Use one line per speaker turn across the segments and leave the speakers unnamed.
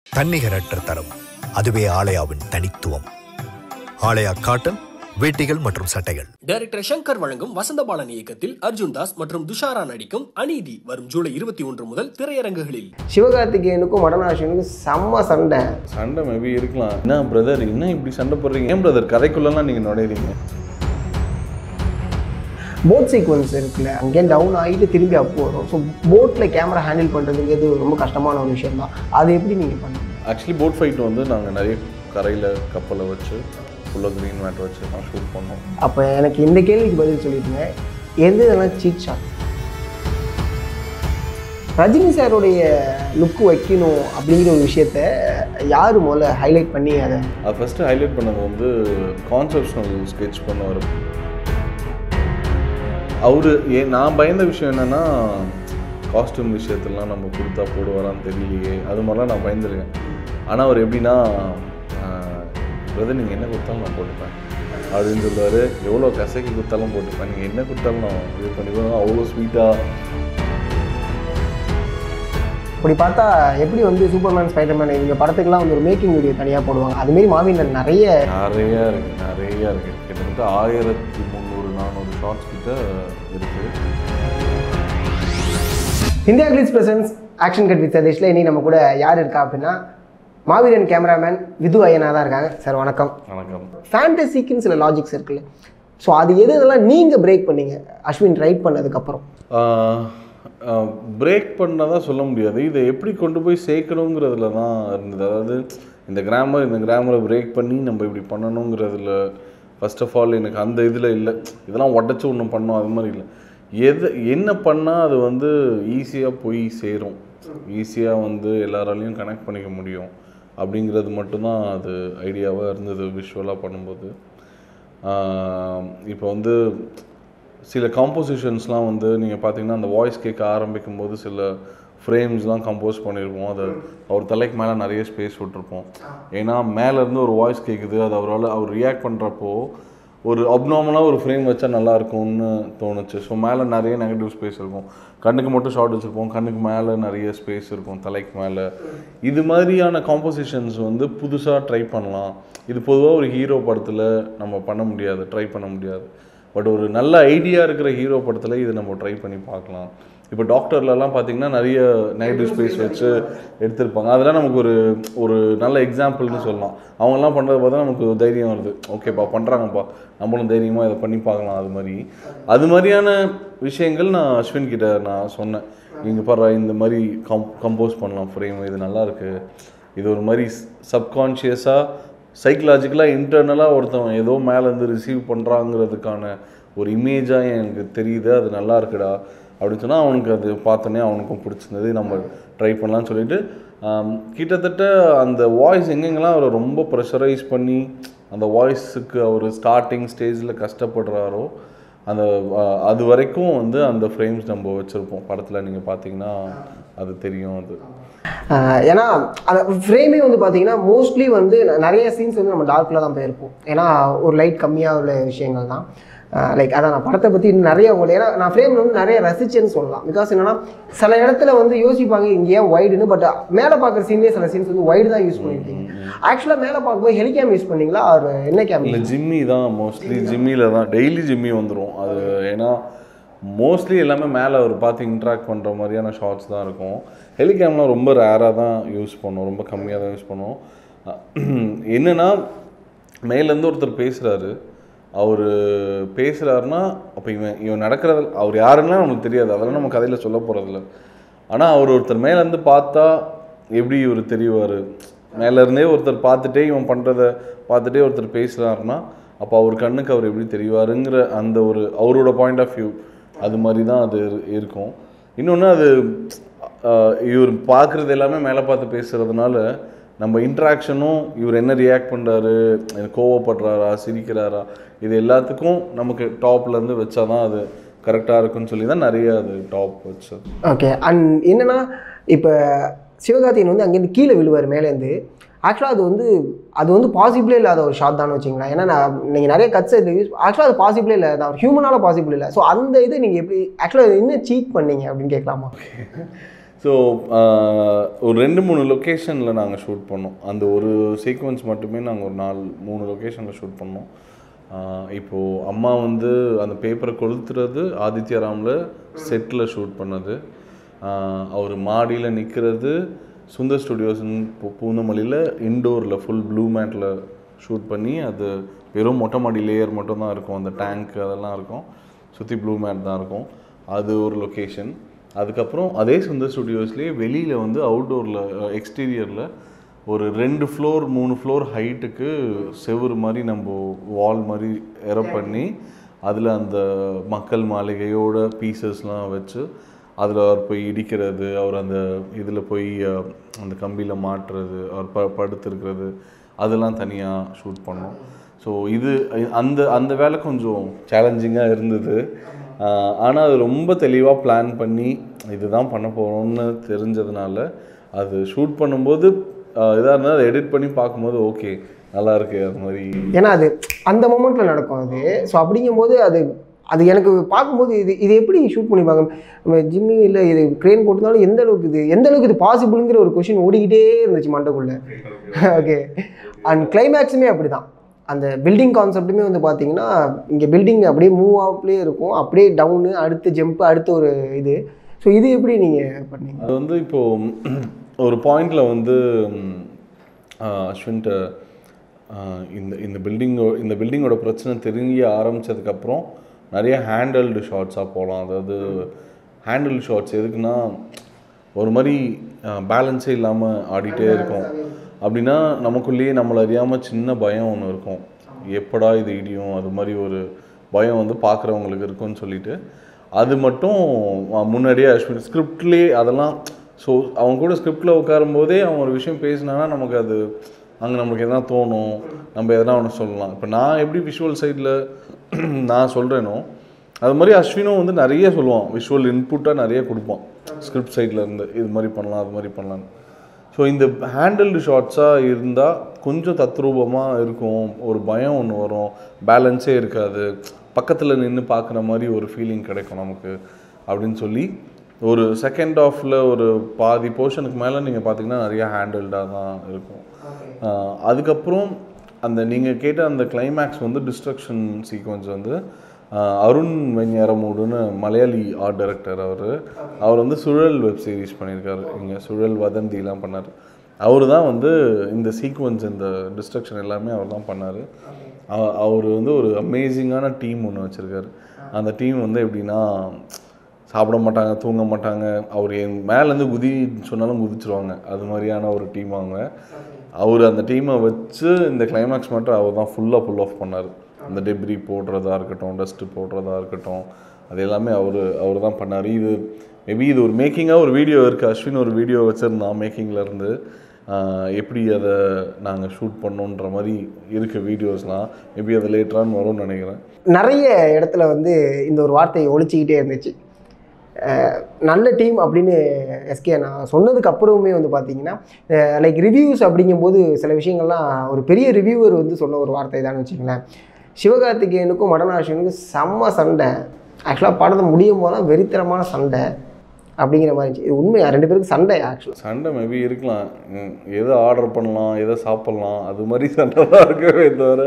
தன்னிகரற்ற தரம் அதுவே ஆலயாவின் தனித்துவம் ஆலயா காட்டன் வேட்டிகள் மற்றும் சட்டைகள்
டைரக்டர் சங்கர் வழங்கும் வசந்தபாலன் இயக்கத்தில் அர்ஜுன் தாஸ் மற்றும் துஷாரா நடிக்கும் அநீதி வரும் ஜூலை இருபத்தி ஒன்று முதல் திரையரங்குகளில்
சிவகார்த்திகேயனுக்கும் மடனாசிவனுக்கும் செம்ம சண்டை
சண்டை மேபி இருக்கலாம் என்ன பிரதர் என்ன இப்படி சண்டை போடுறீங்க ஏன் பிரதர் கதைக்குள்ளலாம் நீங்கள் நுழையிறீங்க
போட் சீக்வன்ஸ் இருக்குல்ல அங்கேயே டவுன் ஆகிட்டு திரும்பி அப் வரும் ஸோ போட்டில் கேமரா ஹேண்டில் பண்ணுறதுங்கிறது ரொம்ப கஷ்டமான ஒரு விஷயம் தான் அது எப்படி நீங்கள் பண்ணுங்க
ஆக்சுவலி போட் ஃபைட் வந்து நாங்கள் நிறைய கரையில் கப்பலை வச்சு ஃபுல்லாக க்ரீன் மேட் வச்சு தான் ஷூட் பண்ணோம்
அப்போ எனக்கு இந்த கேள்விக்கு பதில் சொல்லிடுங்க எந்த இதெல்லாம் சீட் ஷாட் ரஜினி சாருடைய லுக் வைக்கணும் அப்படிங்கிற ஒரு விஷயத்த யார் முதல்ல ஹைலைட் பண்ணி அதை
அது ஃபஸ்ட்டு ஹைலைட் பண்ணது வந்து கான்செப்ஷனல் ஸ்கெட்ச் பண்ணவர் அவர் ஏ நான் பயந்த விஷயம் என்னென்னா காஸ்டியூம் விஷயத்துலலாம் நம்ம கொடுத்தா போடுவாரான்னு தெரியலையே அது மாதிரிலாம் நான் பயந்துருக்கேன் ஆனால் அவர் எப்படின்னா பிரதர் நீங்கள் என்ன கொடுத்தாலும் நான் போட்டுப்பேன் அப்படின்னு சொல்லுவார் எவ்வளோ கசைக்கு கொடுத்தாலும் போட்டுப்பேன் நீங்கள் என்ன கொடுத்தாலும் நான் இது பண்ணிப்பேன் அவ்வளோ ஸ்வீட்டாக
அப்படி பார்த்தா எப்படி வந்து சூப்பர்மேன் ஸ்பைடர்மேன் இவங்க படத்துக்கெல்லாம் வந்து ஒரு மேக்கிங் வீடியோ தனியாக போடுவாங்க அதுமாரி மாவீரன் நிறைய
நிறையா இருக்குது நிறையா இருக்குது கிட்டத்தட்ட ஆயிரத்தி முந்நூறு நானூறு ஷார்ட்ஸ் கிட்ட இருக்குது
IndiaGlitz presents action cut with சதீஷில் இனி நம்ம கூட யார் இருக்கா அப்படின்னா மாவீரன் கேமராமேன் விது ஐயனா தான் இருக்காங்க சார் வணக்கம்
வணக்கம்
ஃபேண்டசிக்குன்னு சில லாஜிக்ஸ் இருக்குல்ல ஸோ அது எது இதெல்லாம் நீங்கள் பிரேக் பண்ணீங்க அஸ்வின் ரைட் பண்ணதுக்கப்புறம்
பிரேக் பண்ணதான் சொல்ல முடியாது இதை எப்படி கொண்டு போய் சேர்க்கணுங்கிறதுல தான் இருந்தது அதாவது இந்த கிராமர் இந்த கிராமரை பிரேக் பண்ணி நம்ம இப்படி பண்ணணுங்கிறதுல ஃபர்ஸ்ட் ஆஃப் ஆல் எனக்கு அந்த இதில் இல்லை இதெல்லாம் உடச்சி ஒன்றும் பண்ணோம் அது மாதிரி இல்லை எது என்ன பண்ணால் அது வந்து ஈஸியாக போய் சேரும் ஈஸியாக வந்து எல்லாராலையும் கனெக்ட் பண்ணிக்க முடியும் அப்படிங்கிறது மட்டும்தான் அது ஐடியாவாக இருந்தது விஷுவலாக பண்ணும்போது இப்போ வந்து சில காம்போசிஷன்ஸ்லாம் வந்து நீங்கள் பார்த்தீங்கன்னா அந்த வாய்ஸ் கேட்க ஆரம்பிக்கும் போது சில ஃப்ரேம்ஸ்லாம் கம்போஸ் பண்ணியிருப்போம் அது அவர் தலைக்கு மேலே நிறைய ஸ்பேஸ் விட்டுருப்போம் ஏன்னா மேலேருந்து ஒரு வாய்ஸ் கேட்குது அது அவரால் அவர் ரியாக்ட் பண்ணுறப்போ ஒரு அப்நார்மலாக ஒரு ஃப்ரேம் வச்சா நல்லா இருக்கும்னு தோணுச்சு ஸோ மேலே நிறைய நெகட்டிவ் ஸ்பேஸ் இருக்கும் கண்ணுக்கு மட்டும் ஷார்ட் வச்சுருப்போம் கண்ணுக்கு மேலே நிறைய ஸ்பேஸ் இருக்கும் தலைக்கு மேலே இது மாதிரியான காம்போசிஷன்ஸ் வந்து புதுசாக ட்ரை பண்ணலாம் இது பொதுவாக ஒரு ஹீரோ படத்தில் நம்ம பண்ண முடியாது ட்ரை பண்ண முடியாது பட் ஒரு நல்ல ஐடியா இருக்கிற ஹீரோ படத்தில் இது நம்ம ட்ரை பண்ணி பார்க்கலாம் இப்போ டாக்டர்லலாம் பார்த்தீங்கன்னா நிறைய நெகட்டிவ் ஸ்பேஸ் வச்சு எடுத்திருப்பாங்க அதெல்லாம் நமக்கு ஒரு ஒரு நல்ல எக்ஸாம்பிள்னு சொல்லலாம் அவங்கெல்லாம் பண்ணுறது பார்த்தா நமக்கு ஒரு தைரியம் வருது ஓகேப்பா பண்ணுறாங்கப்பா நம்மளும் தைரியமாக இதை பண்ணி பார்க்கலாம் அது மாதிரி அது மாதிரியான விஷயங்கள் நான் அஸ்வின் கிட்ட நான் சொன்னேன் நீங்கள் பாரு இந்த மாதிரி கம் கம்போஸ் பண்ணலாம் ஃப்ரேம் இது நல்லா இருக்கு இது ஒரு மாதிரி சப்கான்ஷியஸாக சைக்கலாஜிக்கலாக இன்டர்னலாக ஒருத்தவன் ஏதோ மேலேருந்து ரிசீவ் பண்ணுறாங்கிறதுக்கான ஒரு இமேஜாக எனக்கு தெரியுது அது நல்லா இருக்குடா அப்படின்னு சொன்னால் அவனுக்கு அது பார்த்தோன்னே அவனுக்கும் பிடிச்சிருந்தது நம்ம ட்ரை பண்ணலாம்னு சொல்லிட்டு ஆம், கிட்டத்தட்ட அந்த வாய்ஸ் எங்கெங்கெல்லாம் அவரை ரொம்ப ப்ரெஷரைஸ் பண்ணி அந்த வாய்ஸுக்கு அவர் ஸ்டார்டிங் ஸ்டேஜில் கஷ்டப்படுறாரோ அந்த அஹ், அது வரைக்கும் வந்து அந்த ஃப்ரேம்ஸ் நம்ம வச்சுருப்போம் படத்தில் நீங்கள் பார்த்தீங்கன்னா அது தெரியும் அது
ஆஹ் ஏன்னா அந்த ஃப்ரேமே வந்து பார்த்தீங்கன்னா மோஸ்ட்லி வந்து ந- நிறைய சீன்ஸ் வந்து நம்ம டார்க்கில் தான் போயிருப்போம் ஏன்னா ஒரு லைட் கம்மியாக உள்ள விஷயங்கள் தான் லைக் அதான் நான் படத்தை பற்றி இன்னும் நிறைய உங்களுக்கு ஏன்னா நான் ஃப்ரேம் வந்து நிறைய ரசிச்சேன்னு சொல்லலாம் பிகாஸ் என்னன்னா சில இடத்துல வந்து யோசிப்பாங்க இங்கே ஏன் வைடுன்னு பட் மேலே பார்க்குற சீன்லேயே சில சீன்ஸ் வந்து வைடு தான் யூஸ் பண்ணியிருக்கீங்க ஆக்சுவலாக மேலே பார்க்கும்போது ஹெலிகேம் யூஸ் பண்ணீங்களா ஒரு என்ன கேம்
இல்லை ஜிம்மி தான் மோஸ்ட்லி ஜிம்மியில் தான் டெய்லி ஜிம்மி வந்துடும் அது ஏன்னா மோஸ்ட்லி எல்லாமே மேலே அவர் பார்த்து இன்ட்ராக்ட் பண்ணுற மாதிரியான ஷார்ட்ஸ் தான் இருக்கும் ஹெலிகேம்லாம் ரொம்ப ரேராக தான் யூஸ் பண்ணுவோம் ரொம்ப கம்மியாக தான் யூஸ் பண்ணுவோம் அஹ் என்னன்னா மேலேருந்து ஒருத்தர் பேசுகிறாரு அவர் பேசுகிறாருன்னா அப்போ இவன் இவன் நடக்கிறது அவர் யாருன்னா நமக்கு தெரியாது அதெல்லாம் நம்ம கதையில் சொல்ல போகிறதில்ல ஆனால் அவர் ஒருத்தர் மேலேருந்து பார்த்தா எப்படி இவர் தெரிவார் மேலேருந்தே ஒருத்தர் பார்த்துட்டே இவன் பண்ணுறத பார்த்துட்டே ஒருத்தர் பேசுகிறாருன்னா அப்போ அவர் கண்ணுக்கு அவர் எப்படி தெரிவாருங்கிற அந்த ஒரு அவரோட பாயிண்ட் ஆஃப் வியூ அது மாதிரி தான் அது இரு- இருக்கும் இன்னொன்று அது ஆஹ், இவர் பார்க்குறது எல்லாமே மேலே பார்த்து பேசுகிறதுனால நம்ம இன்ட்ராக்ஷனும் இவர் என்ன ரியாக்ட் பண்ணுறாரு கோவப்படுறாரா சிரிக்கிறாரா இது எல்லாத்துக்கும் நமக்கு டாப்லேருந்து வச்சா தான் அது கரெக்டாக இருக்குன்னு சொல்லி தான் நிறைய அது டாப் வச்சது
ஓகே அண்ட் என்னன்னா இப்போ சிவகார்த்திகேயன் வந்து அங்கேருந்து கீழே விழுவார் மேலேருந்து ஆக்சுவலாக அது வந்து அது வந்து பாசிபிளே இல்லாத ஒரு ஷாட் தான் வச்சிங்களேன் ஏன்னா நான் நீங்கள் நிறைய கட்ஸ் இது யூஸ் ஆக்சுவலாக அது பாசிபிளே இல்லை அது ஹியூமனால பாசிபிள் இல்லை ஸோ அந்த இது நீங்கள் எப்படி ஆக்சுவலாக இன்னும் சீட் பண்ணீங்க அப்படின்னு கேட்கலாமா
ஸோ ஒரு ரெண்டு மூணு லொக்கேஷனில் நாங்கள் ஷூட் பண்ணோம் அந்த ஒரு சீக்வன்ஸ் மட்டுமே நாங்கள் ஒரு நாலு மூணு லொக்கேஷனில் ஷூட் பண்ணோம் ஆஹ் இப்போ அம்மா வந்து அந்த பேப்பரை கொளுத்துறது ஆதித்ய ராமில் செட்டில் ஷூட் பண்ணது அவர் மாடியில் நிற்கிறது சுந்தர் ஸ்டுடியோஸ் பூந்தமல்லியில் இன்டோரில் ஃபுல் ப்ளூ மேட்டில் ஷூட் பண்ணி அது வெறும் மொட்டை மாடி லேயர் மட்டும் தான் இருக்கும் அந்த டேங்க் அதெல்லாம் இருக்கும் சுற்றி ப்ளூ மேட் தான் இருக்கும் அது ஒரு லொக்கேஷன் அதுக்கப்புறம் அதே சுந்தர் ஸ்டுடியோஸ்லேயே வெளியில் வந்து அவுட்டோரில் எக்ஸ்டீரியரில் ஒரு ரெண்டு ஃப்ளோர் மூணு ஃப்ளோர் ஹைட்டுக்கு செவுரு மாதிரி நம்ம வால் மாதிரி எர பண்ணி அதில் அந்த மக்கள் மாளிகையோட பீசஸ்லாம் வச்சு அதில் அவர் போய் இடிக்கிறது அவர் அந்த இதில் போய் அஹ், அந்த கம்பியில் மாட்டுறது அவர் ப படுத்திருக்கிறது அதெல்லாம் தனியாக ஷூட் பண்ணோம் ஸோ இது அந்த அந்த வேலை கொஞ்சம் சேலஞ்சிங்காக இருந்தது ஆனால் அது ரொம்ப தெளிவாக பிளான் பண்ணி இதுதான் பண்ண போகிறோம்னு தெரிஞ்சதுனால அது ஷூட் பண்ணும்போது இதாக இருந்தால் அதை எடிட் பண்ணி பார்க்கும்போது ஓகே நல்லா இருக்கு அது மாதிரி
ஏன்னா அது அந்த மொமெண்ட்ல நடக்கும் அது ஸோ அப்படிங்கும்போது அது அது எனக்கு பார்க்கும்போது இது இது எப்படி ஷூட் பண்ணிப்பாங்க நம்ம ஜிம்மி இல்லை இது க்ரெயின் போட்டிருந்தாலும் எந்த அளவுக்கு இது எந்த அளவுக்கு இது பாசிபிளுங்கிற ஒரு கொஷின் ஓடிக்கிட்டே இருந்துச்சு மண்டைக்குள்ள ஓகே அண்ட் கிளைமேக்ஸுமே அப்படி தான் அந்த பில்டிங் கான்செப்ட்டுமே வந்து பார்த்தீங்கன்னா இங்கே பில்டிங் அப்படியே மூவ் ஆப்லேயே இருக்கும் அப்படியே டவுனு அடுத்து ஜம்ப்பு அடுத்து ஒரு இது ஸோ இது எப்படி நீங்கள் பண்ணீங்க
அது வந்து இப்போ ஒரு பாயிண்ட்ல வந்து ம், ஆஹ், அஸ்வின்ட்ட ஆஹ், இந்த இந்த பில்டிங்கோ இந்த பில்டிங்கோட பிரச்சனை தெரிய ஆரம்பிச்சதுக்கப்புறம் நிறைய ஹேண்டல்டு ஷார்ட்ஸாக போகலாம் அதாவது ஹேண்டில் ஷார்ட்ஸ் எதுக்குன்னா ஒரு மாதிரி பேலன்ஸே இல்லாமல் ஆடிட்டே இருக்கும் அப்படின்னா நமக்குள்ளேயே நம்மளை அறியாமல் சின்ன பயம் ஒன்று இருக்கும் எப்படா இது இடியும் அது மாதிரி ஒரு பயம் வந்து பார்க்குறவங்களுக்கு இருக்கும்னு சொல்லிட்டு அது மட்டும் அஹ், முன்னாடியே அஸ்வின் ஸ்கிரிப்ட்லேயே அதெல்லாம் ஸோ அவங்க கூட ஸ்கிரிப்டில் உட்காரும்போதே அவன் ஒரு விஷயம் பேசினானா நமக்கு அது அங்கே நமக்கு எதனா தோணும் நம்ம எதனா ஒன்று சொல்லலாம் இப்போ நான் எப்படி விஷுவல் சைடில் நான் சொல்கிறேனோ அது மாதிரி அஸ்வினும் வந்து நிறைய சொல்லுவான் விஷுவல் இன்புட்டாக நிறைய கொடுப்பான் ஸ்கிரிப்ட் சைடில் இருந்து இது மாதிரி பண்ணலாம் அது மாதிரி பண்ணலாம் ஸோ இந்த ஹேண்டில்டு ஷார்ட்ஸாக இருந்தால் கொஞ்சம் தத்ரூபமாக இருக்கும் ஒரு பயம் ஒன்று வரும் பேலன்ஸே இருக்காது பக்கத்தில் நின்று பார்க்குற மாதிரி ஒரு ஃபீலிங் கிடைக்கும் நமக்கு அப்படின்னு சொல்லி ஒரு செகண்ட் ஆஃபில் ஒரு பாதி போர்ஷனுக்கு மேலே நீங்கள் பார்த்தீங்கன்னா நிறைய ஹேண்டில்டாக தான் இருக்கும் ஆஹ் அதுக்கப்புறம் அந்த நீங்கள் கேட்ட அந்த கிளைமேக்ஸ் வந்து டிஸ்ட்ரக்ஷன் சீக்வன்ஸ் வந்து ஆஹ் அருண் வெஞ்ஞாரமூடுன்னு மலையாளி ஆர்ட் டைரக்டர் அவர் அவர் வந்து சுழல் வெப் சீரிஸ் பண்ணியிருக்காரு இங்கே சுழல் வதந்திலாம் பண்ணார் அவர் தான் வந்து இந்த சீக்வன்ஸ் இந்த டிஸ்ட்ரக்ஷன் எல்லாமே அவர் தான் பண்ணார் அவர் வந்து ஒரு அமேசிங்கான டீம் ஒன்று வச்சுருக்காரு அந்த டீம் வந்து எப்படின்னா சாப்பிட மாட்டாங்க தூங்க மாட்டாங்க அவர் என் மேலேருந்து குதி சொன்னாலும் குதிச்சிருவாங்க அது மாதிரியான ஒரு டீம் அவங்க அவர் அந்த டீமை வச்சு இந்த கிளைமேக்ஸ் மட்டும் அவர் தான் ஃபுல்லாக ஃபுல் ஆஃப் பண்ணார் அந்த டெப்ரி போடுறதா இருக்கட்டும் டஸ்ட்டு போடுறதா இருக்கட்டும் அது எல்லாமே அவர் அவர் தான் பண்ணார் இது மேபி இது ஒரு மேக்கிங்காக ஒரு வீடியோ இருக்குது அஸ்வின் ஒரு வீடியோ வச்சுருந்தான் மேக்கிங்கில் இருந்து ஆஹ் எப்படி அதை நாங்கள் ஷூட் பண்ணோன்ற மாதிரி இருக்க வீடியோஸ்லாம் மேபி அது லேட்டரான்னு வரும்னு நினைக்கிறேன்
நிறைய இடத்துல வந்து இந்த ஒரு வார்த்தை ஒழிச்சிக்கிட்டே இருந்துச்சு அஹ் நல்ல டீம் அப்படின்னு எஸ்கே நான் சொன்னதுக்கு அப்புறமே வந்து பார்த்தீங்கன்னா லைக் ரிவ்யூஸ் அப்படிங்கும்போது சில விஷயங்கள்லாம் ஒரு பெரிய ரிவ்யூவர் வந்து சொன்ன ஒரு வார்த்தை தான் வச்சுங்களேன் சிவகார்த்திகேயனுக்கும் மடனாஷனுக்கும் செம்ம சண்டை ஆக்சுவலாக படத்தை முடியும் போது தான் வெறித்தனமான சண்டை அப்படிங்கிற மாதிரி இருந்துச்சு இது உண்மையா ரெண்டு பேருக்கு சண்டை ஆக்சுவலாக
சண்டை மேபி இருக்கலாம் ம், எதை ஆர்டர் பண்ணலாம் எதை சாப்பிட்லாம் அது மாதிரி சண்டை தான் இருக்கவே தவிர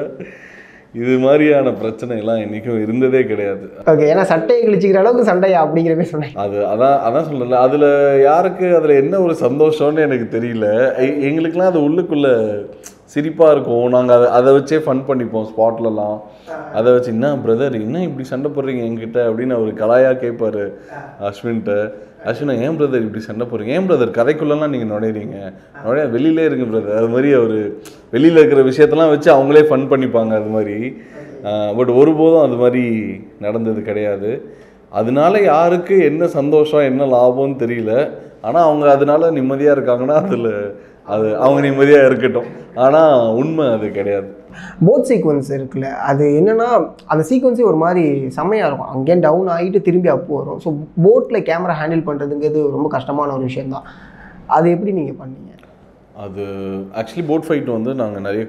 இது மாதிரியான பிரச்சனை எல்லாம் என்றைக்கும் இருந்ததே கிடையாது
ஓகே ஏன்னா சட்டையை கிழிச்சிக்கிற அளவுக்கு சண்டையா அப்படிங்கிற மாதிரி சொன்னேன்
அது அதான் அதான் சொல்கிறேன்ல அதில் யாருக்கு அதில் என்ன ஒரு சந்தோஷம்னு எனக்கு தெரியல எ- எங்களுக்கெல்லாம் அது உள்ளுக்குள்ள சிரிப்பாக இருக்கும் நாங்கள் அதை அதை வச்சே ஃபன் பண்ணிப்போம் ஸ்பாட்லலாம் அதை வச்சு என்ன பிரதர் என்ன இப்படி சண்டை போடுறீங்க என்கிட்ட அப்படின்னு அவர் கலாயாக கேட்பாரு அஸ்வின்கிட்ட அஸ்வினா ஏன் பிரதர் இப்படி சண்டை போடுறீங்க ஏன் பிரதர் கதைக்குள்ளெல்லாம் நீங்கள் நுழையிறீங்க நுழைய வெளியிலே இருங்க பிரதர் அது மாதிரி அவர் வெளியில் இருக்கிற விஷயத்தெல்லாம் வச்சு அவங்களே ஃபன் பண்ணிப்பாங்க அது மாதிரி பட் ஒருபோதும் அது மாதிரி நடந்தது கிடையாது அதனால யாருக்கு என்ன சந்தோஷம் என்ன லாபம்னு தெரியல ஆனால் அவங்க அதனால நிம்மதியாக இருக்காங்கன்னா அதில் அது அவங்க நிம்மதியாக இருக்கட்டும் ஆனால் உண்மை அது கிடையாது
போட் சீக்வன்ஸ் இருக்குல்ல அது என்னன்னா அந்த சீக்வன்ஸே ஒரு மாதிரி செம்மையாக இருக்கும் அங்கேயே டவுன் ஆகிட்டு திரும்பி அப்பு வரும் ஸோ போட்டில் கேமரா ஹேண்டில் பண்ணுறதுங்கிறது ரொம்ப கஷ்டமான ஒரு விஷயம்தான் அது எப்படி நீங்கள் பண்ணீங்க
அது ஆக்சுவலி போட் ஃபைட் வந்து நாங்கள் நிறைய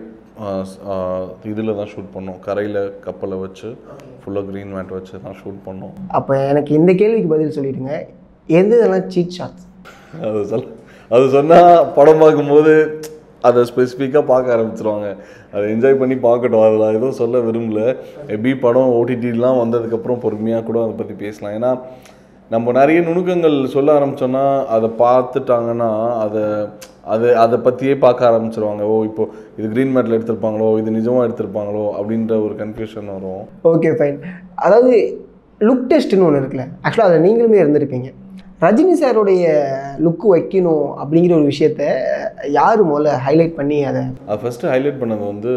இதில் தான் ஷூட் பண்ணோம் கரையில் கப்பலை வச்சு ஃபுல்லாக க்ரீன் மேட் வச்சு தான் ஷூட் பண்ணோம்
அப்போ எனக்கு இந்த கேள்விக்கு பதில் சொல்லிடுங்க எந்த இதெல்லாம் சீட் ஷாட்ஸ்
அது சொல் அது சொன்னால் படம் பார்க்கும்போது அதை ஸ்பெசிஃபிக்காக பார்க்க ஆரம்பிச்சிருவாங்க அதை என்ஜாய் பண்ணி பார்க்கட்டும் அதில் எதுவும் சொல்ல விரும்பல மேபி படம் ஓடிடிலாம் வந்ததுக்கப்புறம் பொறுமையாக கூட அதை பற்றி பேசலாம் ஏன்னா நம்ம நிறைய நுணுக்கங்கள் சொல்ல ஆரம்பிச்சோன்னா அதை பார்த்துட்டாங்கன்னா அதை அதை அதை பற்றியே பார்க்க ஆரம்பிச்சிருவாங்க ஓ இப்போ இது க்ரீன் மேட்டில் எடுத்திருப்பாங்களோ இது நிஜமாக எடுத்திருப்பாங்களோ அப்படின்ற ஒரு கன்ஃபியூஷன் வரும்
ஓகே ஃபைன் அதாவது லுக் டெஸ்ட்னு ஒன்று இருக்குல்ல ஆக்சுவலாக அதில் நீங்களுமே இருந்திருப்பீங்க ரஜினி சாருடைய லுக்கு வைக்கணும் அப்படிங்கிற ஒரு விஷயத்த யார் முதல்ல ஹைலைட் பண்ணி அதை
அது ஃபஸ்ட்டு ஹைலைட் பண்ணது வந்து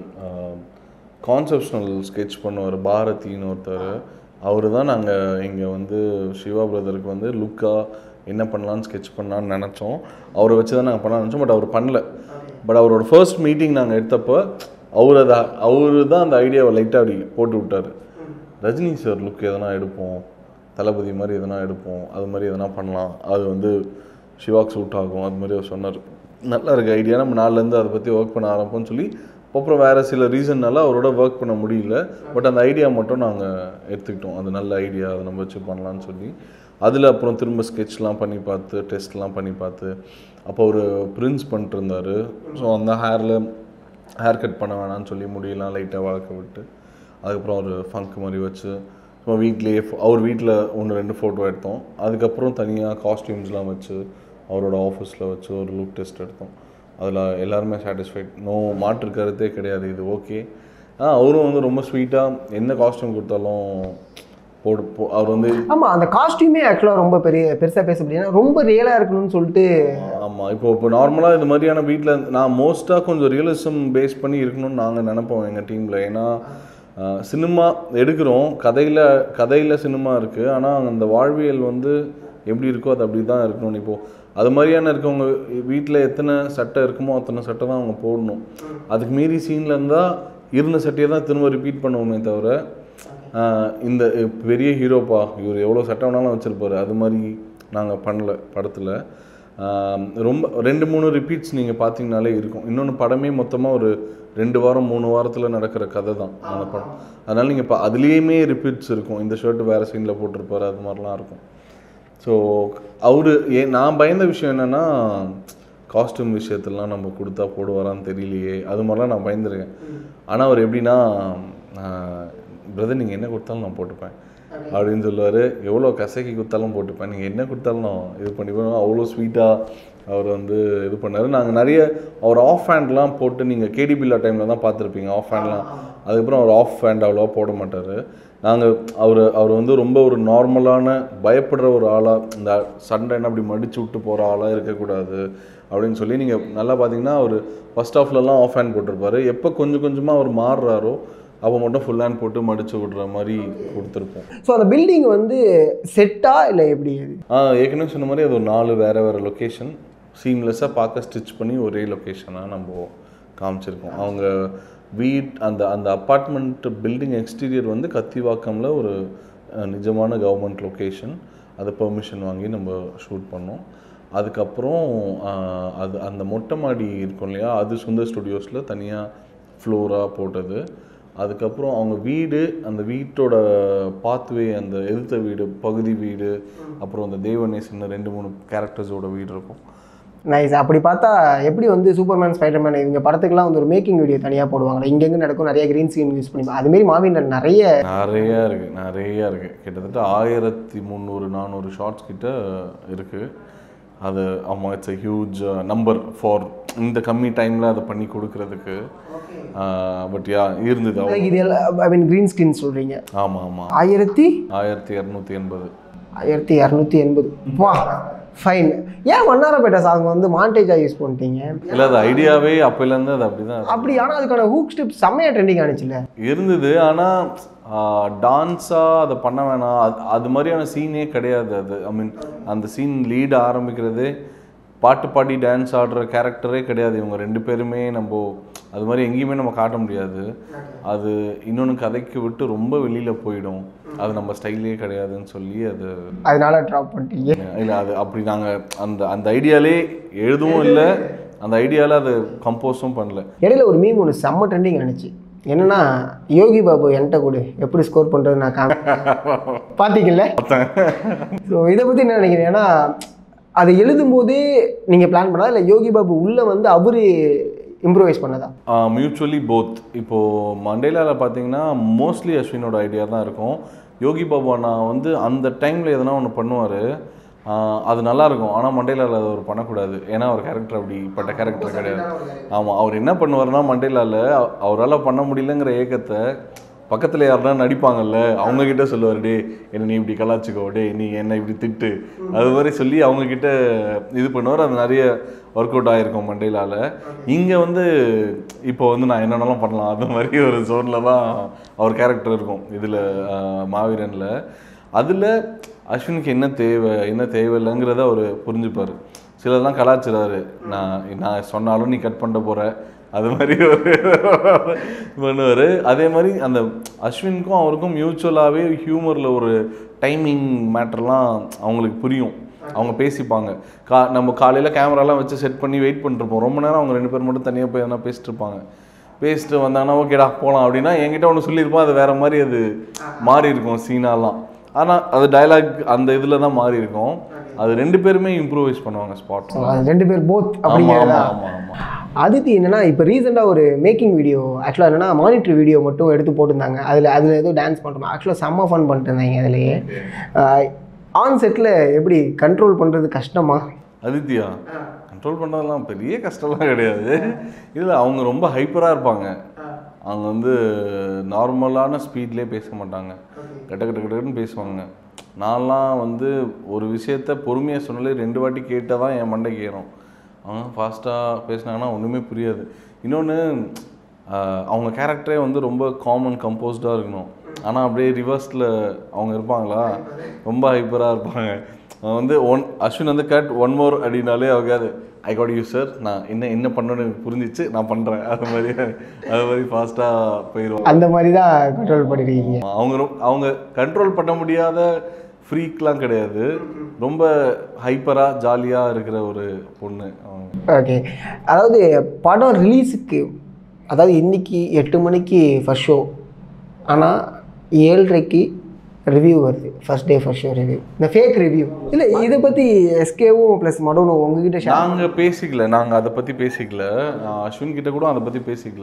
கான்செப்ஷனல் ஸ்கெட்ச் பண்ணுவார் பாரதின்னு ஒருத்தர் அவர் தான் நாங்கள் இங்கே வந்து சிவா பிரதருக்கு வந்து லுக்காக என்ன பண்ணலான்னு ஸ்கெட்ச் பண்ணலான்னு நினச்சோம் அவரை வச்சு தான் நாங்கள் பண்ண நினச்சோம் பட் அவர் பண்ணல பட் அவரோட ஃபர்ஸ்ட் மீட்டிங் நாங்கள் எடுத்தப்போ அவர் அதை அவர் தான் அந்த ஐடியாவை லைட்டாக அப்படி போட்டு விட்டார் ரஜினி சார் லுக் எதனா எடுப்போம் தளபதி மாதிரி எதனா எடுப்போம் அது மாதிரி எதனா பண்ணலாம் அது வந்து சிவாக்கு சூட் ஆகும் அது மாதிரி அவர் சொன்னார் நல்லா இருக்கு ஐடியா நம்ம நாலுலேருந்து அதை பற்றி ஒர்க் பண்ண ஆரம்பிப்போம்னு சொல்லி அப்புறம் வேறு சில ரீசன்னால அவரோட ஒர்க் பண்ண முடியல பட் அந்த ஐடியா மட்டும் நாங்கள் எடுத்துக்கிட்டோம் அது நல்ல ஐடியா அதை நம்ம வச்சு பண்ணலான்னு சொல்லி அதில் அப்புறம் திரும்ப ஸ்கெட்ச்லாம் பண்ணி பார்த்து டெஸ்ட்லாம் பண்ணி பார்த்து அப்போ ஒரு பிரின்ஸ் பண்ணிட்டு இருந்தார் ஸோ அந்த ஹேரில் ஹேர் கட் பண்ண வேணாம்னு சொல்லி முடியெல்லாம் லைட்டாக வளர்க்க விட்டு அதுக்கப்புறம் ஒரு ஃபங்க் மாதிரி வச்சு சும்மா வீட்லேயே அவர் வீட்டில் ஒன்று ரெண்டு ஃபோட்டோ எடுத்தோம் அதுக்கப்புறம் தனியாக காஸ்டியூம்ஸ்லாம் வச்சு அவரோட ஆஃபீஸில் வச்சு ஒரு லுக் டெஸ்ட் எடுத்தோம் அதில் எல்லாருமே சாட்டிஸ்ஃபைட் நோ மாற்று கருத்தே கிடையாது இது ஓகே ஆ அவரும் வந்து ரொம்ப ஸ்வீட்டாக என்ன காஸ்டியூம் கொடுத்தாலும் போடு போ அவர் வந்து
ஆமாம் அந்த காஸ்டியூமே ஆக்சுவலாக ரொம்ப பெரிய பெருசாக பேச முடியாது ரொம்ப ரியலாக இருக்கணும்னு சொல்லிட்டு
ஆமாம் இப்போ இப்போ நார்மலாக இது மாதிரியான வீட்டில் நான் மோஸ்ட்டாக கொஞ்சம் ரியலிசம் பேஸ் பண்ணி இருக்கணும்னு நாங்கள் நினைப்போம் எங்கள் டீமில் ஏன்னா சினிமா எடுக்கிறோம் கதையில் கதையில் சினிமா இருக்குது ஆனால் அந்த வாழ்வியல் வந்து எப்படி இருக்கோ அது அப்படி தான் இருக்கணும் இப்போது அது மாதிரியான இருக்கவங்க வீட்டில் எத்தனை சட்டை இருக்குமோ அத்தனை சட்டை தான் அவங்க போடணும் அதுக்கு மீறி சீனில் இருந்தால் இருந்த சட்டையை தான் திரும்ப ரிப்பீட் பண்ணுவோமே தவிர ஆஹ் இந்த பெரிய ஹீரோப்பா இவர் எவ்வளோ சட்டை வேணாலும் வச்சுருப்பாரு அது மாதிரி நாங்கள் பண்ணல படத்தில் ரொம்ப ரெண்டு மூணு ரிப்பீட்ஸ் நீங்கள் பார்த்தீங்கனாலே இருக்கும் இன்னொன்று படமே மொத்தமாக ஒரு ரெண்டு வாரம் மூணு வாரத்தில் நடக்கிற கதை தான் அந்த படம் அதனால் நீங்கள் இப்போ அதுலேயுமே ரிப்பீட்ஸ் இருக்கும் இந்த ஷர்ட் வேறு சீனில் போட்டிருப்பாரு அது மாதிரிலாம் இருக்கும் ஸோ அவர் ஏ நான் பயந்த விஷயம் என்னென்னா காஸ்டியூம் விஷயத்தெல்லாம் நம்ம கொடுத்தா போடுவாரான்னு தெரியலையே அது மாதிரிலாம் நான் பயந்துருக்கேன் ஆனால் அவர் எப்படின்னா பிரதர் நீங்கள் என்ன கொடுத்தாலும் நான் போட்டுப்பேன் அப்படின்னு சொல்லுவார் எவ்வளோ கசக்கி கொடுத்தாலும் போட்டுப்பேன் நீங்கள் என்ன கொடுத்தாலும் நான் இது பண்ணிப்பேன் அவ்வளோ ஸ்வீட்டாக அவர் வந்து இது பண்ணார் நாங்கள் நிறைய அவர் ஆஃப் ஹேண்ட்லாம் போட்டு நீங்கள் கேடி பில்லா டைமில் தான் பார்த்துருப்பீங்க ஆஃப் ஹேண்ட்லாம் அதுக்கப்புறம் அவர் ஆஃப் ஹேண்ட் அவ்வளோவா போட மாட்டார் நாங்கள் அவர் அவர் வந்து ரொம்ப ஒரு நார்மலான பயப்படுற ஒரு ஆளாக இந்த சண்டைன்னு அப்படி மடிச்சு விட்டு போகிற ஆளாக இருக்கக்கூடாது அப்படின்னு சொல்லி நீங்கள் நல்லா பார்த்தீங்கன்னா அவர் ஃபஸ்ட் ஹாஃப்லலாம் ஆஃப் ஹேண்ட் போட்டிருப்பாரு எப்போ கொஞ்சம் கொஞ்சமாக அவர் மாறுறாரோ அப்போ மட்டும் ஃபுல் ஹேண்ட் போட்டு மடிச்சு விடுற மாதிரி கொடுத்துருப்போம்
ஸோ அந்த பில்டிங் வந்து செட்டா இல்லை எப்படி அது
ஆ ஏற்கனவே சொன்ன மாதிரி அது ஒரு நாலு வேறு வேறு லொக்கேஷன் சீம்லெஸ்ஸாக பார்க்க ஸ்டிச் பண்ணி ஒரே லொக்கேஷனாக நம்ம காமிச்சிருக்கோம் அவங்க வீட் அந்த அந்த அப்பார்ட்மெண்ட் பில்டிங் எக்ஸ்டீரியர் வந்து கத்திவாக்கமில் ஒரு அஹ், நிஜமான கவர்மெண்ட் லொக்கேஷன் அதை பெர்மிஷன் வாங்கி நம்ம ஷூட் பண்ணோம் அதுக்கப்புறம் ஆஹ், அது அந்த மொட்டை மாடி இருக்கும் இல்லையா அது சுந்தர் ஸ்டுடியோஸில் தனியாக ஃப்ளோராக போட்டது அதுக்கப்புறம் அவங்க வீடு அந்த வீட்டோட பாத்வே அந்த எதிர்த்த வீடு பகுதி வீடு அப்புறம் அந்த தேவநேசன் ரெண்டு மூணு கேரக்டர்ஸோட வீடு இருக்கும்
நைஸ் அப்படி பார்த்தா எப்படி வந்து சூப்பர்மேன் ஸ்பைடர்மேன் இவங்க படத்துக்குலாம் வந்து ஒரு மேக்கிங் வீடியோ தனியாக போடுவாங்க இங்கெங்க நடக்கும் நிறைய க்ரீன் ஸ்க்ரீன் யூஸ் பண்ணி அதுமாரி மாவீரன் நிறைய
நிறையா இருக்குது நிறையா இருக்குது கிட்டத்தட்ட ஆயிரத்தி முந்நூறு நானூறு ஷார்ட்ஸ் கிட்ட இருக்குது அது ஆமாம் it's a huge number for இந்த கம்மி டைமில் அதை பண்ணி கொடுக்கறதுக்கு பட் யா இருந்தது
like
அவ்வளோ
இது எல்லாம் ஐ மீன் க்ரீன் ஸ்க்ரீன் சொல்கிறீங்க
ஆமாம் ஆமாம்
ஆயிரத்தி
ஆயிரத்தி இரநூத்தி எண்பது
ஆயிரத்தி இரநூத்தி எண்பது வா ஃபைன் ஏன் வண்ணாரப்பேட்டை சாங் வந்து மாண்டேஜாக யூஸ் பண்ணிட்டீங்க
இல்லை அது ஐடியாவே அப்போலேருந்து அது அப்படி தான்
அப்படி ஆனால் அதுக்கான ஹூக் ஸ்டெப் செம்மையாக ட்ரெண்டிங் ஆனிச்சுல்ல
இருந்தது ஆனால் டான்ஸாக அதை பண்ண வேணாம் அது அது மாதிரியான சீனே கிடையாது அது ஐ மீன் அந்த சீன் லீட் ஆரம்பிக்கிறதே பாட்டு பாடி டான்ஸ் ஆடுற கேரக்டரே கிடையாது இவங்க ரெண்டு பேருமே நம்ம அது மாதிரி எங்கேயுமே நம்ம காட்ட முடியாது அது இன்னொன்று கதைக்கு விட்டு ரொம்ப வெளியில் போயிடும் அது நம்ம ஸ்டைலே கிடையாதுன்னு சொல்லி அது
அதனால ட்ராப் பண்ணிட்டீங்க
இல்லை அது அப்படி நாங்கள் அந்த அந்த ஐடியாலே எழுதவும் இல்லை அந்த ஐடியாவில் அது கம்போஸும் பண்ணல
இடையில ஒரு மீம் ஒன்று செம்ம ட்ரெண்டிங் ஆனிச்சு என்னன்னா யோகி பாபு என்கிட்ட கொடு எப்படி ஸ்கோர் பண்ணுறது நான் காமி பார்த்தீங்கல்ல ஸோ இதை பற்றி என்ன நினைக்கிறேன் ஏன்னா அதை எழுதும்போதே நீங்கள் பிளான் பண்ணதா இல்லை யோகி பாபு உள்ளே வந்து அவரு இம்ப்ரூவைஸ் பண்ணதா
மியூச்சுவலி போத் இப்போது மண்டேலாவில் பார்த்தீங்கன்னா மோஸ்ட்லி அஸ்வினோட ஐடியா தான் இருக்கும் யோகி பாபு அண்ணா வந்து அந்த டைமில் எதனா ஒன்று பண்ணுவார் அது நல்லா இருக்கும் ஆனால் மண்டேலாவில் அதை அவர் பண்ணக்கூடாது ஏன்னா அவர் கேரக்டர் அப்படிப்பட்ட கேரக்டர் கிடையாது ஆமாம் அவர் என்ன பண்ணுவார்னா மண்டேலாவில் அவரால் பண்ண முடியலங்கிற ஏக்கத்தை பக்கத்தில் யாருன்னா நடிப்பாங்கல்ல அவங்க கிட்ட சொல்லுவார் டே என்ன நீ இப்படி கலாச்சிக்கோ டே நீ என்ன இப்படி திட்டு அது மாதிரி சொல்லி அவங்க கிட்ட இது பண்ணுவார் அது நிறைய ஒர்க் அவுட் ஆகிருக்கும் மண்டேலால இங்கே வந்து இப்போ வந்து நான் என்னென்னலாம் பண்ணலாம் அந்த மாதிரி ஒரு ஜோனில் தான் அவர் கேரக்டர் இருக்கும் இதில் மாவீரனில் அதில் அஸ்வினுக்கு என்ன தேவை என்ன தேவையில்லைங்கிறத அவர் புரிஞ்சுப்பார் சிலர்லாம் கலாச்சிறாரு நான் நான் சொன்னாலும் நீ கட் பண்ண போகிற அது மாதிரி ஒரு பண்ணுவார் அதே மாதிரி அந்த அஸ்வினுக்கும் அவருக்கும் மியூச்சுவலாகவே ஹியூமரில் ஒரு டைமிங் மேட்டர்லாம் அவங்களுக்கு புரியும் அவங்க பேசிப்பாங்க கா நம்ம காலையில் கேமராலாம் வச்சு செட் பண்ணி வெயிட் பண்ணிருப்போம் ரொம்ப நேரம் அவங்க ரெண்டு பேர் மட்டும் தனியாக போய் எதனா பேசிட்டு இருப்பாங்க பேசிட்டு வந்தாங்கன்னா ஓகேடா போகலாம் அப்படின்னா என்கிட்ட ஒன்று சொல்லியிருப்போம் அது வேற மாதிரி அது மாறி இருக்கும் சீனாலாம் ஆனால் அது டயலாக் அந்த இதில் தான் மாறி இருக்கும் அது ரெண்டு பேருமே இம்ப்ரூவைஸ் பண்ணுவாங்க ஸ்பாட்
ஸோ அது ரெண்டு பேர் போத்
ஆமாம்
அப்படிங்கிறதா
ஆமாம் ஆமாம் ஆமாம்
அதித்தி என்னன்னா இப்போ ரீசெண்டாக ஒரு மேக்கிங் வீடியோ ஆக்சுவலாக என்னன்னா மானிட்டர் வீடியோ மட்டும் எடுத்து போட்டிருந்தாங்க அதில் அதில் ஏதோ டான்ஸ் பண்ணுறோம் ஆக்சுவலாக செம்ம ஃபன் பண்ணிட்டு இருந்தாங்க அதுலேயே ஆன் செட்டில் எப்படி கண்ட்ரோல் பண்ணுறது கஷ்டமா
அதித்யா கண்ட்ரோல் பண்ணுறதெல்லாம் பெரிய கஷ்டம்லாம் கிடையாது இல்லை அவங்க ரொம்ப ஹைப்பராக இருப்பாங்க அவங்க வந்து நார்மலான ஸ்பீட்லேயே பேச மாட்டாங்க கட்ட கட்ட கட்டன்னு பேசுவாங்க நான்லாம் வந்து ஒரு விஷயத்த பொறுமையாக சொன்னாலே ரெண்டு வாட்டி கேட்டால் தான் என் மண்டைக்கு ஏறும் அவங்க ஃபாஸ்ட்டாக பேசினாங்கன்னா ஒன்றுமே புரியாது இன்னொன்று அவங்க கேரக்டரே வந்து ரொம்ப காமன் கம்போஸ்டாக இருக்கணும் ஆனால் அப்படியே ரிவர்ஸில் அவங்க இருப்பாங்களா ரொம்ப ஹைப்பராக இருப்பாங்க அவன் வந்து ஒன் அஸ்வின் வந்து கட் ஒன் மோர் அப்படின்னாலே அவங்க அது ஐ காட் யூ சார் நான் என்ன என்ன பண்ணணும்னு எனக்கு புரிஞ்சிச்சு நான் பண்ணுறேன் அது மாதிரி அது மாதிரி ஃபாஸ்ட்டாக போயிடுவாங்க
அந்த மாதிரி தான் கண்ட்ரோல் பண்ணிருக்கீங்க
அவங்க ரொ- அவங்க கண்ட்ரோல் பண்ண முடியாத ஃப்ரீக்லாம் கிடையாது ரொம்ப ஹைப்பராக ஜாலியாக இருக்கிற ஒரு பொண்ணு அவங்க
ஓகே அதாவது படம் ரிலீஸுக்கு அதாவது இன்னைக்கு எட்டு மணிக்கு ஃபர்ஸ்ட் ஷோ ஆனால் ஏழரைக்கு ரிவ்யூ வருது first day first show review இந்த ஃபேக் ரிவ்யூ இல்லை இதை பற்றி எஸ்கேவும் ப்ளஸ் மடோனும் உங்ககிட்ட ஷேர்
நாங்கள் பேசிக்கல நாங்கள் அதை பற்றி பேசிக்கல ஆஹ் அஸ்வின் கிட்ட கூட அதை பற்றி பேசிக்கல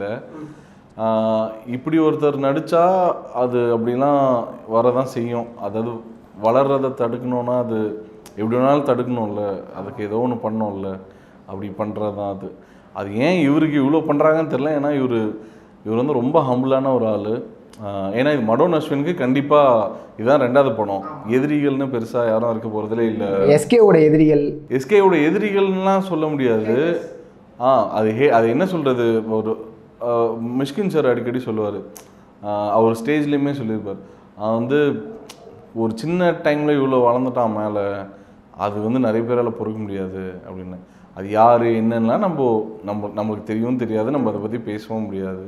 ஆஹ் இப்படி ஒருத்தர் நடித்தா அது அப்படிலாம் வரதான் செய்யும் அதாவது வளர்றதை தடுக்கணும்னா அது எப்படி வேணாலும் தடுக்கணும்ல அதுக்கு ஏதோ ஒன்று பண்ணோம்ல அப்படி பண்ணுறது தான் அது அது ஏன் இவருக்கு இவ்வளோ பண்ணுறாங்கன்னு தெரில ஏன்னா இவர் இவர் வந்து ரொம்ப ஹம்பிளான ஒரு ஆள் ஏன்னா இது மடோன் அஸ்வினுக்கு கண்டிப்பாக இதுதான் ரெண்டாவது படம் எதிரிகள்னு பெருசாக யாரும் இருக்க போகிறதுலே இல்லை
எஸ்கேவோட எதிரிகள்
எஸ்கேவோட எதிரிகள்லாம் சொல்ல முடியாது ஆ அது ஹே அது என்ன சொல்கிறது ஒரு ஆ, மிஷ்கின் சார் அடிக்கடி சொல்லுவார் அவர் ஸ்டேஜ்லேயுமே சொல்லியிருப்பார் அவன் வந்து ஒரு சின்ன டைமில் இவ்வளோ வளர்ந்துட்டான் மேலே அது வந்து நிறைய பேரால் பொறுக்க முடியாது அப்படின்னு அது யார் என்னன்னா நம்ம நம்ம நம்மளுக்கு தெரியவும் தெரியாது நம்ம அதை பற்றி பேசவும் முடியாது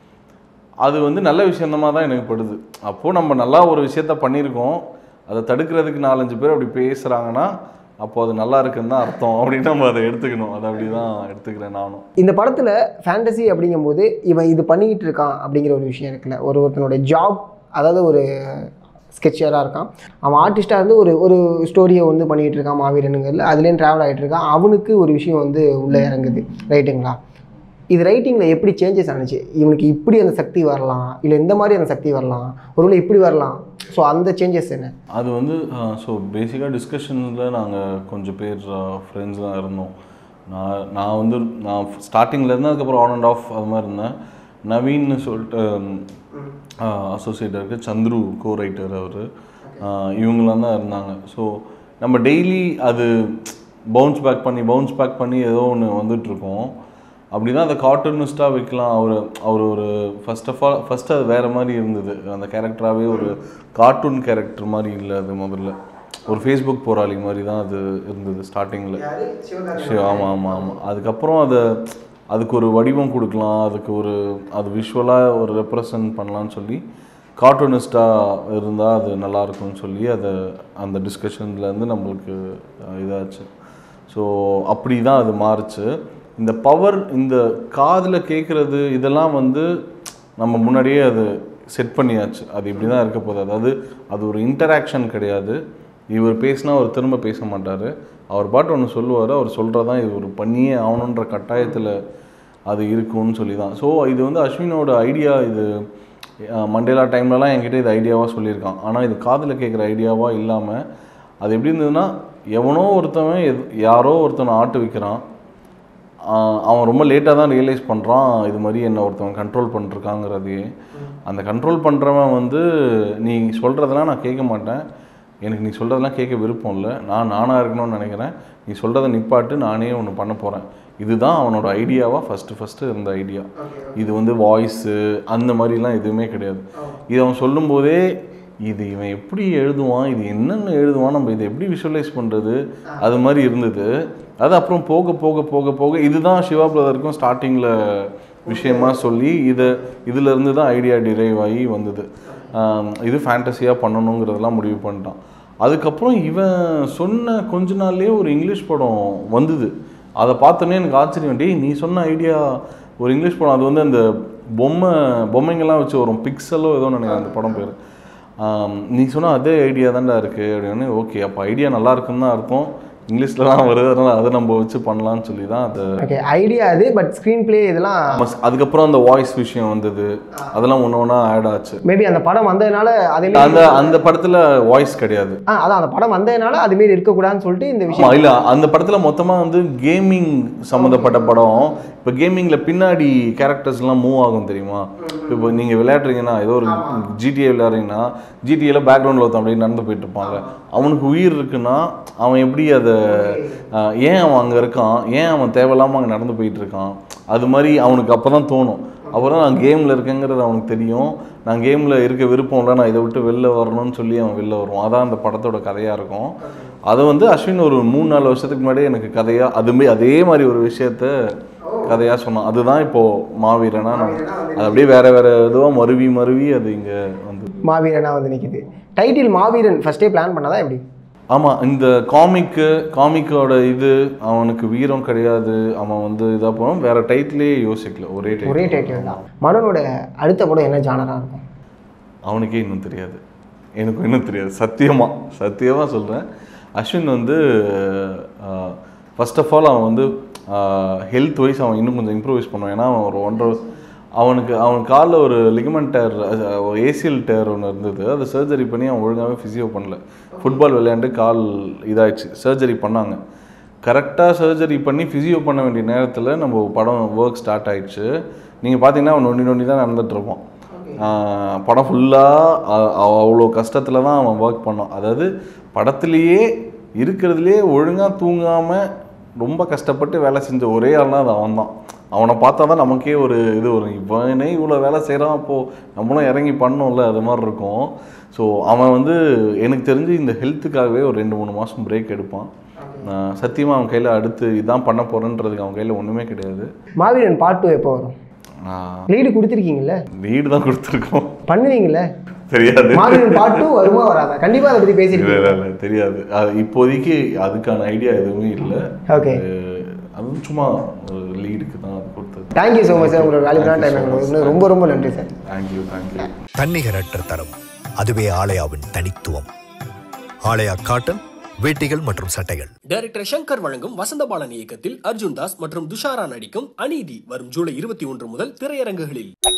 அது வந்து நல்ல விஷயமா தான் எனக்கு படுது அப்போது நம்ம நல்லா ஒரு விஷயத்த பண்ணியிருக்கோம் அதை தடுக்கிறதுக்கு நாலஞ்சு பேர் அப்படி பேசுகிறாங்கன்னா அப்போ அது நல்லா இருக்குன்னு தான் அர்த்தம் அப்படின்னு நம்ம அதை எடுத்துக்கணும் அதை அப்படி தான் எடுத்துக்கிறேன் நானும்
இந்த படத்தில் ஃபேண்டசி அப்படிங்கும்போது இவன் இது பண்ணிக்கிட்டு இருக்கான் அப்படிங்கிற ஒரு விஷயம் இருக்குல்ல ஒரு ஒருத்தனோட ஜாப் அதாவது ஒரு ஸ்கெட்சராக இருக்கான் அவன் ஆர்டிஸ்ட்டாக இருந்து ஒரு ஒரு ஸ்டோரியை வந்து பண்ணிக்கிட்டு இருக்கான் மாவீரனுங்கிறதுல அதுலேயும் ட்ராவல் ஆகிட்டு இருக்கான் அவனுக்கு ஒரு விஷயம் வந்து உள்ளே இறங்குது ரைட்டுங்களா இது ரைட்டிங்கில் எப்படி சேஞ்சஸ் ஆனுச்சு இவனுக்கு இப்படி அந்த சக்தி வரலாம் இல்லை இந்த மாதிரி அந்த சக்தி வரலாம் ஒருவேளை இப்படி வரலாம் ஸோ அந்த சேஞ்சஸ் என்ன
அது வந்து ஸோ பேசிக்காக டிஸ்கஷனில் நாங்கள் கொஞ்சம் பேர் ஃப்ரெண்ட்ஸ் தான் இருந்தோம் நான் நான் வந்து நான் ஸ்டார்டிங்கில் இருந்தேன் அதுக்கப்புறம் ஆன் அண்ட் ஆஃப் அது மாதிரி இருந்தேன் நவீன்னு சொல்லிட்டு அசோசியேட் இருக்கு சந்துரு கோ ரைட்டர் அவர் இவங்களாம் தான் இருந்தாங்க ஸோ நம்ம டெய்லி அது பவுன்ஸ் பேக் பண்ணி பவுன்ஸ் பேக் பண்ணி ஏதோ ஒன்று வந்துட்டுருக்கோம் அப்படி தான் அதை கார்ட்டூனிஸ்ட்டாக வைக்கலாம் அவர் அவர் ஒரு ஃபர்ஸ்ட் ஆஃப் ஆல் ஃபஸ்ட்டு அது வேறு மாதிரி இருந்தது அந்த கேரக்டராகவே ஒரு கார்ட்டூன் கேரக்டர் மாதிரி இல்லை அது முதல்ல ஒரு ஃபேஸ்புக் போராளி மாதிரி தான் அது இருந்தது ஸ்டார்டிங்கில் ஆமாம் ஆமாம் ஆமாம் அதுக்கப்புறம் அதை அதுக்கு ஒரு வடிவம் கொடுக்கலாம் அதுக்கு ஒரு அது விஷுவலாக ஒரு ரெப்ரசன்ட் பண்ணலான்னு சொல்லி கார்ட்டூனிஸ்ட்டாக இருந்தால் அது நல்லா இருக்கும்னு சொல்லி அதை அந்த டிஸ்கஷன்லேருந்து நம்மளுக்கு அஹ், இதாச்சு ஸோ அப்படி தான் அது மாறுச்சு இந்த பவர் இந்த காதில் கேட்குறது இதெல்லாம் வந்து நம்ம முன்னாடியே அது செட் பண்ணியாச்சு அது இப்படி தான் இருக்க போகுது அதாவது அது ஒரு இன்டராக்ஷன் கிடையாது இவர் பேசினா அவர் திரும்ப பேச மாட்டார் அவர் பாட்டு ஒன்று சொல்லுவார் அவர் சொல்கிறதான் இவர் பண்ணியே ஆகணுன்ற கட்டாயத்தில் அது இருக்கும்னு சொல்லி தான் ஸோ இது வந்து அஸ்வினோட ஐடியா இது அஹ், மண்டேலா டைம்லலாம் என்கிட்ட இது ஐடியாவாக சொல்லியிருக்கான் ஆனால் இது காதில் கேட்குற ஐடியாவாக இல்லாமல் அது எப்படி இருந்ததுன்னா எவனோ ஒருத்தவன் எது யாரோ ஒருத்தனை ஆட்டு வைக்கிறான் ஆஹ் அவன் ரொம்ப லேட்டாக தான் ரியலைஸ் பண்ணுறான் இது மாதிரி என்னை ஒருத்தவன் கண்ட்ரோல் பண்ணிருக்காங்கிறதையே அந்த கண்ட்ரோல் பண்ணுறவன் வந்து நீ சொல்கிறதெல்லாம் நான் கேட்க மாட்டேன் எனக்கு நீ சொல்கிறதெல்லாம் கேட்க விருப்பம் இல்லை நான் நானாக இருக்கணும்னு நினைக்கிறேன் நீ சொல்கிறத நிப்பாட்டு நானே ஒன்று பண்ண போகிறேன் இதுதான் அவனோட ஐடியாவாக ஃபஸ்ட்டு ஃபஸ்ட்டு இருந்த ஐடியா இது வந்து வாய்ஸு அந்த மாதிரிலாம் எதுவுமே கிடையாது இது அவன் சொல்லும்போதே இது இவன் எப்படி எழுதுவான் இது என்னென்ன எழுதுவான் நம்ம இதை எப்படி விஷுவலைஸ் பண்ணுறது அது மாதிரி இருந்தது அது அப்புறம் போக போக போக போக இதுதான் சிவா பிரதருக்கும் ஸ்டார்டிங்கில் விஷயமா சொல்லி இதை இதிலேருந்து தான் ஐடியா டிரைவ் ஆகி வந்தது ஆம், இது ஃபேண்டஸியாக பண்ணணுங்கிறதெல்லாம் முடிவு பண்ணிட்டான் அதுக்கப்புறம் இவன் சொன்ன கொஞ்ச நாள்லயே ஒரு இங்கிலீஷ் படம் வந்தது அதை பார்த்தோன்னே எனக்கு ஆச்சரியம் டேய் நீ சொன்ன ஐடியா ஒரு இங்கிலீஷ் படம் அது வந்து அந்த பொம்மை பொம்மைங்கெல்லாம் வச்சு வரும் பிக்சலோ ஏதோ நினைக்கிறேன் அந்த படம் பேர் ஆம், நீ சொன்ன அதே ஐடியா தான்டா இருக்குது அப்படின்னு ஓகே அப்போ ஐடியா நல்லா இருக்குன்னு தான் அர்த்தம் இங்கிலீஷ்லலாம் வருது அதனால் அதை நம்ம வச்சு பண்ணலாம்னு சொல்லி தான் அதை
ஓகே ஐடியா அது பட் ஸ்க்ரீன் ப்ளே இதெல்லாம்
மஸ்- அதுக்கப்புறம் அந்த வாய்ஸ் விஷயம் வந்தது அதெல்லாம் ஒன்று ஒன்றா ஆட் ஆச்சு
மேபி அந்த படம் வந்ததுனால அதே
அந்த அந்த படத்தில் வாய்ஸ் கிடையாது
ஆ அதான் அந்த படம் வந்ததுனால அது மாரி இருக்கக்கூடாதுன்னு சொல்லிட்டு இந்த
ஆமா,
விஷயம்
இல்ல அந்த படத்துல மொத்தமா வந்து கேமிங் சம்மந்தப்பட்ட படம் இப்போ கேமிங்ல பின்னாடி கேரக்டர்ஸ்லாம் மூவ் ஆகும் தெரியுமா இப்போ நீங்க விளையாடுறீங்கன்னா ஏதோ ஒரு ஜிடிஏ விளையாடுறீங்கன்னா ஜிடிஏல பேக்ரவுண்டில் ஒருத்தன் அப்படியே நடந்து போயிட்டு இருப்பாங்க அவனுக்கு உயிர் இருக்குன்னா அவன் எப்படி அதை ஆஹ், ஏன் அவன் அங்க இருக்கான் ஏன் அவன் தேவையில்லாம அங்க நடந்து போயிட்டு இருக்கான் அது மாதிரி அவனுக்கு அப்பதான் தோணும் அப்புறம் நான் கேமில் இருக்கேங்கிறது அவனுக்கு தெரியும் நான் கேமில் இருக்க விருப்பம் இல்லை நான் இதை விட்டு வெளில வரணும்னு சொல்லி அவன் வெளில வருவான் அதான் அந்த படத்தோட கதையாக இருக்கும் அதை வந்து அஸ்வின் ஒரு மூணு நாலு வருஷத்துக்கு முன்னாடியே எனக்கு கதையாக அதுமே அதே மாதிரி ஒரு விஷயத்த கதையாக சொன்னான் அதுதான் இப்போது மாவீரனா நான் அது அப்படியே வேற வேற இதுவாக மருவி மருவி அது இங்கே வந்து
மாவீரனா வந்து நிக்குது டைட்டில் மாவீரன் ஃபர்ஸ்டே பிளான் பண்ணதா எப்படி
ஆமாம் இந்த காமிக்கு காமிக்கோட இது அவனுக்கு வீரம் கிடையாது அவன் வந்து இதாக போனோம் வேற டைட்டிலே யோசிக்கல ஒரே டைட்டில்
ஒரே டைட்டில் தான் மனோனோட அடுத்த படம் என்ன ஜானரா இருக்கும்
அவனுக்கே இன்னும் தெரியாது எனக்கும் இன்னும் தெரியாது சத்தியமாக சத்தியமாக சொல்கிறேன் அஸ்வின் வந்து ஃபர்ஸ்ட் ஆஃப் ஆல் அவன் வந்து ஹெல்த் வைஸ் அவன் இன்னும் கொஞ்சம் இம்ப்ரூவைஸ் பண்ணுவான் ஏன்னா அவன் ஒரு ஒன்றரை அவனுக்கு அவன் காலில் ஒரு லிகமெண்ட் டேர் ஏசியல் டேர் ஒன்று இருந்தது அதை சர்ஜரி பண்ணி அவன் ஒழுங்காகவே ஃபிசியோ பண்ணல ஃபுட்பால் விளையாண்டு கால் இதாயிடுச்சு சர்ஜரி பண்ணாங்க கரெக்டாக சர்ஜரி பண்ணி ஃபிசியோ பண்ண வேண்டிய நேரத்தில் நம்ம படம் ஒர்க் ஸ்டார்ட் ஆயிடுச்சு நீங்கள் பார்த்தீங்கன்னா அவன் நொண்டி நொண்டி தான் நடந்துட்டு இருப்பான் ஆஹ் படம் ஃபுல்லாக அவ்வளோ கஷ்டத்தில் தான் அவன் ஒர்க் பண்ணான் அதாவது படத்துலேயே இருக்கிறதுலே ஒழுங்காக தூங்காமல் ரொம்ப கஷ்டப்பட்டு வேலை செஞ்ச ஒரே ஆள்னா அது அவன் தான் அவனை பார்த்தா தான் நமக்கே ஒரு இது வரும் இவனே இவ்வளோ வேலை செய்கிறான் அப்போது நம்மளும் இறங்கி பண்ணோம்ல அது மாதிரி இருக்கும் ஸோ அவன் வந்து எனக்கு தெரிஞ்சு இந்த ஹெல்த்துக்காகவே ஒரு ரெண்டு மூணு மாதம் பிரேக் எடுப்பான் நான் சத்தியமாக அவன் கையில் அடுத்து இதான் பண்ண போகிறேன்றதுக்கு அவன் கையில் ஒன்றுமே கிடையாது
மாவீரன் பார்ட் டூ எப்போ வரும் லீடு கொடுத்துருக்கீங்கல்ல
வீடு தான் கொடுத்துருக்கோம்
பண்ணுவீங்கல்ல
தெரியாது
மாவீரன் பார்ட் டூ வருமா வராதா கண்டிப்பா அதை பத்தி
இல்ல,
பேசிருக்கீங்க
இல்ல, இல்ல, தெரியாது அது இப்போதைக்கு அதுக்கான ஐடியா எதுவுமே இல்லை
ஓகே
அதுவும் சும்மா ஒரு லீடுக்கு தான் அது கொடுத்தது
தேங்க்யூ ஸோ மச் சார் உங்களோட வேல்யூபிளான டைம் எங்களுக்கு ரொம்ப ரொம்ப நன்றி சார்
தேங்க்யூ தேங்க்யூ
தன்னிகரற்ற தரம் அதுவே ஆலயாவின் தனித்துவம் ஆலயா காட்டன் வேட்டிகள் மற்றும் சட்டைகள்
டைரக்டர் சங்கர் வழங்கும் வசந்தபாலன் இயக்கத்தில் அர்ஜுன் தாஸ் மற்றும் துஷாரா நடிக்கும் அநீதி வரும் ஜூலை இருபத்தி ஒன்று முதல் திரையரங்குகளில்